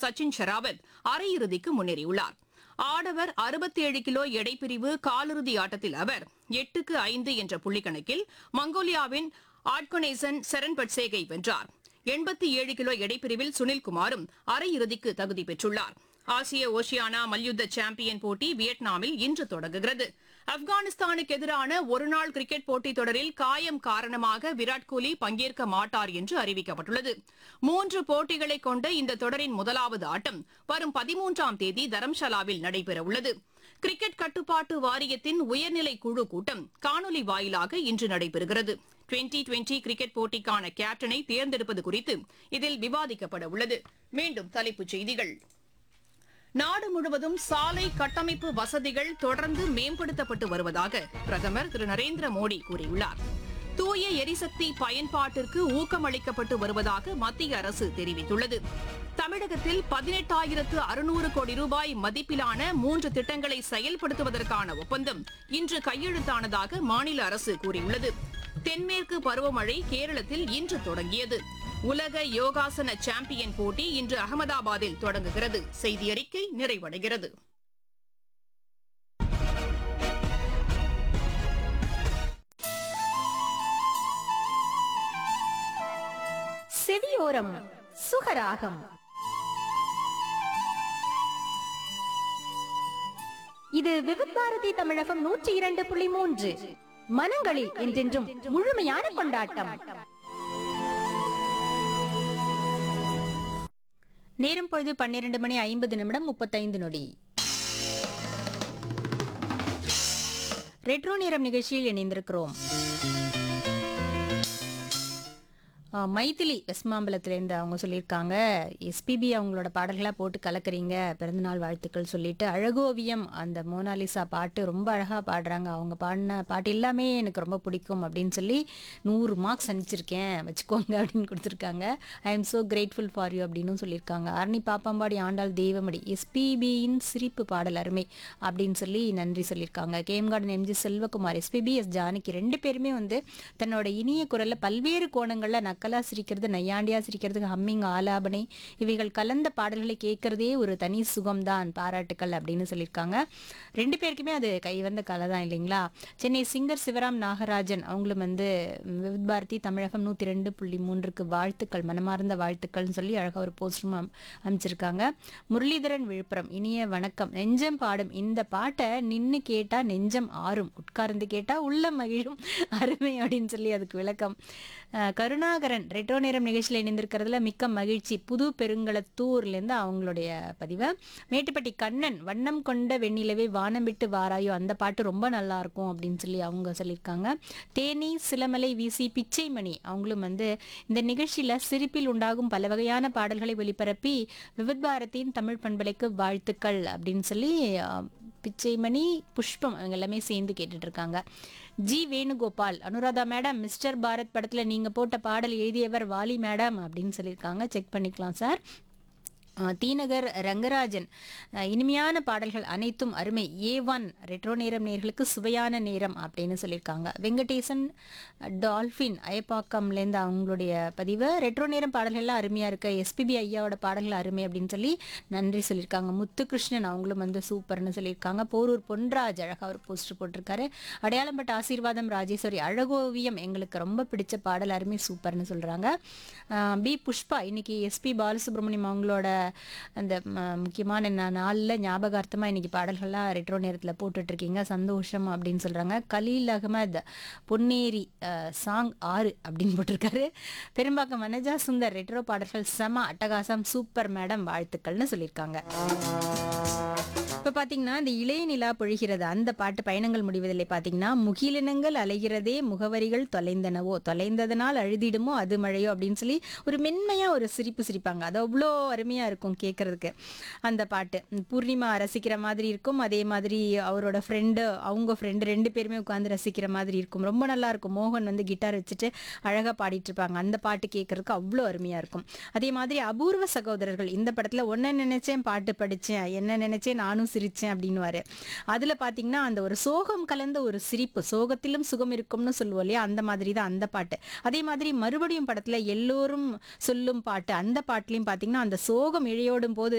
சச்சின் ஷெராவத் அரையிறுதிக்கு முன்னேறியுள்ளார் ஆடவர் 67 கிலோ எடைப்பிரிவு காலிறுதி ஆட்டத்தில் அவர் எட்டுக்கு ஐந்து என்ற புள்ளிக்கணக்கில் மங்கோலியாவின் ஆட்கொனேசன் செரன்பட்சேகை வென்றார் எண்பத்தி ஏழு கிலோ எடைப்பிரிவில் சுனில்குமாரும் அரையிறுதிக்கு தகுதி பெற்றுள்ளார் ஆசிய ஓஷியானா மல்யுத்த சாம்பியன் போட்டி வியட்நாமில் இன்று தொடங்குகிறது ஆப்கானிஸ்தானுக்கு எதிரான ஒருநாள் கிரிக்கெட் போட்டித் தொடரில் காயம் காரணமாக விராட் கோலி பங்கேற்க மாட்டார் என்று அறிவிக்கப்பட்டுள்ளது மூன்று போட்டிகளை கொண்ட இந்த தொடரின் முதலாவது ஆட்டம் வரும் பதிமூன்றாம் தேதி தரம்ஷாலாவில் நடைபெறவுள்ளது கிரிக்கெட் கட்டுப்பாட்டு வாரியத்தின் உயர்நிலை குழு கூட்டம் காணொலி வாயிலாக இன்று நடைபெறுகிறது டுவெண்டி டுவெண்டி கிரிக்கெட் போட்டிக்கான கேப்டனை தேர்ந்தெடுப்பது குறித்து இதில் விவாதிக்கப்பட உள்ளது மீண்டும் தலைப்புச் செய்திகள் நாடு முழுவதும் சாலை கட்டமைப்பு வசதிகள் தொடர்ந்து மேம்படுத்தப்பட்டு வருவதாக பிரதமர் திரு நரேந்திர மோடி கூறியுள்ளார் தூய எரிசக்தி பயன்பாட்டிற்கு ஊக்கமளிக்கப்பட்டு வருவதாக மத்திய அரசு தெரிவித்துள்ளது தமிழகத்தில் பதினெட்டாயிரத்து அறுநூறு கோடி ரூபாய் மதிப்பிலான மூன்று திட்டங்களை செயல்படுத்துவதற்கான ஒப்பந்தம் இன்று கையெழுத்தானதாக மாநில அரசு கூறியுள்ளது தென்மேற்கு பருவமழை கேரளத்தில் இன்று தொடங்கியது உலக யோகாசன சாம்பியன் போட்டி இன்று அகமதாபாத்தில் தொடங்குகிறது செய்தி அறிக்கை நிறைவடைகிறது செவியோரம் சுகராகம் இது விவித் பாரதி தமிழகம் நூற்றி இரண்டு புள்ளி மூன்று மனங்களில் என்றென்றும் முழுமையான கொண்டாட்டம் நேரம் பொழுது பன்னிரண்டு மணி ஐம்பது நிமிடம் முப்பத்தைந்து நொடி ரெட்ரோ நேரம் நிகழ்ச்சியில் இணைந்திருக்கிறோம் ஆ, மைதிலி வெஸ்மாம்பலத்திலேருந்து அவங்க சொல்லியிருக்காங்க எஸ்பிபி அவங்களோட பாடல்களாக போட்டு கலக்குறீங்க பிறந்தநாள் வாழ்த்துக்கள் சொல்லிட்டு அழகோவியம் அந்த மோனாலிசா பாட்டு ரொம்ப அழகாக பாடுறாங்க அவங்க பாடின பாட்டு எல்லாமே எனக்கு ரொம்ப பிடிக்கும் அப்படின்னு சொல்லி நூறு மார்க்ஸ் அனுப்பிச்சிருக்கேன் வச்சுக்கோங்க அப்படின்னு கொடுத்துருக்காங்க I am so grateful for you அப்படின்னு சொல்லியிருக்காங்க ஆர்னி பாப்பாம்பாடி ஆண்டாள் தெய்வமடி எஸ்பிபியின் சிரிப்பு பாடல் அருமை அப்படின்னு சொல்லி நன்றி சொல்லியிருக்காங்க கேம் கார்டன் MG Selvakumar SPB S Janaki ரெண்டு பேருமே வந்து தன்னோட இனிய குரல்ல பல்வேறு கோணங்கள்ல நக்கலா சிரிக்கிறது நையாண்டியா சிரிக்கிறது ஹம்மிங் ஆலாபனை இவைகள் கலந்த பாடல்களை கேட்கறதே ஒரு தனி சுகம்தான் பாராட்டுக்கள் அப்படின்னு சொல்லியிருக்காங்க ரெண்டு பேருக்குமே அது கைவந்த கலை தான் இல்லைங்களா சென்னை சிங்கர் சிவராம் நாகராஜன் அவங்களும் வந்து ம், விவித் பாரதி தமிழகம் நூற்றி ரெண்டு புள்ளி மூன்றுக்கு வாழ்த்துக்கள் மனமார்ந்த வாழ்த்துக்கள்னு சொல்லி அழகாக ஒரு போஸ்டரும் அம் அமைச்சிருக்காங்க முரளிதரன் விழுப்புரம் இனிய வணக்கம் நெஞ்சம் பாடும் இந்த பாட்டை நின்னு கேட்டா நெஞ்சம் ஆறும் உட்கார்ந்து கேட்டா உள்ள மகிழும் அருமை அப்படின்னு சொல்லி அதுக்கு விளக்கம் அஹ், கருணாகரன் ரெட்ரோ நேரம் நிகழ்ச்சியில் இணைந்திருக்கிறதுல மிக்க மகிழ்ச்சி புது பெருங்களத்தூர்லேருந்து அவங்களுடைய பதிவை மேட்டுப்பட்டி கண்ணன் வண்ணம் கொண்ட வெண்ணிலவே வானம் விட்டு வாராயோ அந்த பாட்டு ரொம்ப நல்லா இருக்கும் அப்படின்னு சொல்லி அவங்க சொல்லியிருக்காங்க தேனி சிலமலை வீசி பிச்சைமணி அவங்களும் வந்து இந்த நிகழ்ச்சியில் சிரிப்பில் உண்டாகும் பல வகையான பாடல்களை ஒளிபரப்பி விவித் பாரதியின் தமிழ் பண்பலைக்கு வாழ்த்துக்கள் அப்படின்னு சொல்லி அஹ், பிச்சைமணி புஷ்பம் அவங்க எல்லாமே சேர்ந்து கேட்டுட்டு இருக்காங்க G Venugopal Anuradha madam mister Bharat படத்துல நீங்க போட்ட பாடல் எழுதியவர் வாலி மேடம் அப்படின்னு சொல்லியிருக்காங்க செக் பண்ணிக்கலாம் சார் அஹ் தீநகர் ரங்கராஜன் அஹ் இனிமையான பாடல்கள் அனைத்தும் அருமை ஏ ஒன் ரெட்ரோ நேரம் நேர்களுக்கு சுவையான நேரம் அப்படின்னு சொல்லியிருக்காங்க வெங்கடேசன் டால்ஃபின் அயப்பாக்கம்லேருந்து அவங்களுடைய பதிவு ரெட்ரோ நேரம் பாடல்கள்லாம் அருமையாக இருக்கு எஸ்பிபி ஐயாவோட பாடல்கள் அருமை அப்படின்னு சொல்லி நன்றி சொல்லியிருக்காங்க முத்துகிருஷ்ணன் அவங்களும் வந்து சூப்பர்னு சொல்லியிருக்காங்க போரூர் பொன்ராஜ் அழகாக ஒரு போஸ்டர் போட்டிருக்காரு அடையாளம்பட்ட ஆசீர்வாதம் ராஜேஸ்வரி அழகோவியம் எங்களுக்கு ரொம்ப பிடிச்ச பாடல் அருமை சூப்பர்னு சொல்கிறாங்க பி புஷ்பா இன்னைக்கு எஸ்பி பாலசுப்ரமணியம் அவங்களோட அந்த ம, முக்கியமான நா- நாள்ல ஞாபகார்த்தமாக இன்னைக்கு பாடல்கள்லாம் ரெட்ரோ நேரத்தில் போட்டுட்டு இருக்கீங்க சந்தோஷம் அப்படின்னு சொல்கிறாங்க கலீல் அகமது பொன்னேரி சாங் ஆறு அப்படின்னு போட்டிருக்காரு பெரும்பாக்கம் வனஜா சுந்தர் ரெட்ரோ பாடல்கள் செம அட்டகாசம் சூப்பர் மேடம் வாழ்த்துக்கள்னு சொல்லியிருக்காங்க இப்போ பார்த்தீங்கன்னா இந்த இளைய நிலா பொழிகிறது அந்த பாட்டு பயணங்கள் முடிவதில்லை பார்த்தீங்கன்னா முகிலினங்கள் அலைகிறதே முகவரிகள் தொலைந்தனவோ தொலைந்ததனால் அழுதிடுமோ அது மழையோ அப்படின்னு சொல்லி ஒரு மென்மையாக ஒரு சிரிப்பு சிரிப்பாங்க அது அவ்வளோ அருமையாக இருக்கும் கேட்கறதுக்கு அந்த பாட்டு உம், பூர்ணிமா ரசிக்கிற மாதிரி இருக்கும் அதே மாதிரி அவரோட ஃப்ரெண்டு அவங்க ஃப்ரெண்டு ரெண்டு பேருமே உட்காந்து ரசிக்கிற மாதிரி இருக்கும் ரொம்ப நல்லா இருக்கும் மோகன் வந்து கிட்டார் வச்சுட்டு அழகாக பாடிட்டு இருப்பாங்க அந்த பாட்டு கேட்கறதுக்கு அவ்வளோ அருமையாக இருக்கும் அதே மாதிரி அபூர்வ சகோதரர்கள் இந்த படத்தில் ஒன்றை நினைச்சேன் பாட்டு படித்தேன் என்ன நினைச்சேன் நானும் சிரிச்சேன் அப்படின்னுவாரு அதுல பாத்தீங்கன்னா அந்த ஒரு சோகம் கலந்த ஒரு சிரிப்பு சோகத்திலும் சுகம் இருக்கும்னு சொல்லுவோம் இல்லையா அந்த மாதிரி தான் அந்த பாட்டு அதே மாதிரி மறுபடியும் படத்துல எல்லோரும் சொல்லும் பாட்டு அந்த பாட்டுலயும் பாத்தீங்கன்னா அந்த சோகம் இழையோடும் போது